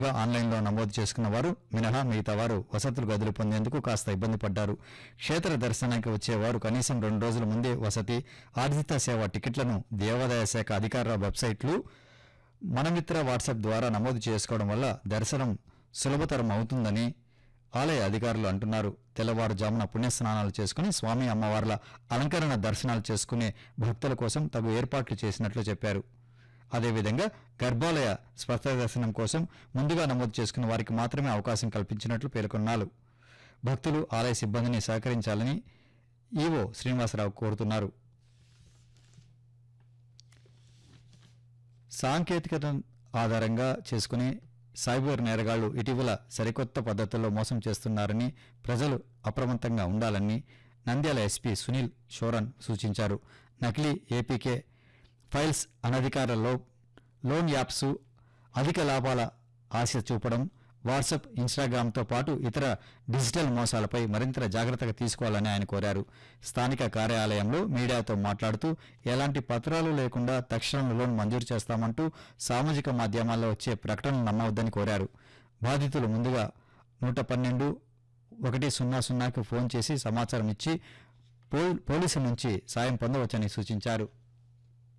ఆన్లైన్లో నమోదు చేసుకున్న వారు మినహా మిగతా వారు వసతులు గదులు పొందేందుకు కాస్త ఇబ్బంది పడ్డారు క్షేత్ర దర్శనానికి వచ్చేవారు కనీసం రెండు రోజుల ముందే వసతి ఆర్జిత సేవ టికెట్లను దేవాదాయ శాఖ అధికార వెబ్సైట్లు మనమిత్ర వాట్సాప్ ద్వారా నమోదు చేసుకోవడం వల్ల దర్శనం సులభతరం అవుతుందని ఆలయ అధికారులు అంటున్నారు తెల్లవారుజామున పుణ్యస్నానాలు చేసుకుని స్వామి అమ్మవార్ల అలంకరణ దర్శనాలు చేసుకునే భక్తుల కోసం తగు ఏర్పాట్లు చేసినట్లు చెప్పారు అదేవిధంగా గర్భాలయ స్వస్థ దర్శనం కోసం ముందుగా నమోదు చేసుకున్న వారికి మాత్రమే అవకాశం కల్పించినట్లు పేర్కొన్నారు భక్తులు ఆలయ సిబ్బందిని సహకరించాలని ఈవో శ్రీనివాసరావు కోరుతున్నారు సాంకేతికత ఆధారంగా చేసుకుని సైబర్ నేరగాళ్లు ఇటీవల సరికొత్త పద్ధతుల్లో మోసం చేస్తున్నారని ప్రజలు అప్రమత్తంగా ఉండాలని నంద్యాల ఎస్పీ సునీల్ షోరన్ సూచించారు నకిలీ ఏపీకే ఫైల్స్ అనధికార లో లోన్ యాప్స్ అధిక లాభాల ఆశ చూపడం వాట్సాప్ ఇన్స్టాగ్రామ్తో పాటు ఇతర డిజిటల్ మోసాలపై మరింత జాగ్రత్తగా తీసుకోవాలని ఆయన కోరారు స్థానిక కార్యాలయంలో మీడియాతో మాట్లాడుతూ ఎలాంటి పత్రాలు లేకుండా తక్షణం లోన్ మంజూరు చేస్తామంటూ సామాజిక మాధ్యమాల్లో వచ్చే ప్రకటనలు నమ్మవద్దని కోరారు బాధితులు ముందుగా నూట పన్నెండు ఒకటి సున్నా సున్నాకి ఫోన్ చేసి సమాచారం ఇచ్చి పో- పోలీసుల నుంచి సాయం పొందవచ్చని సూచించారు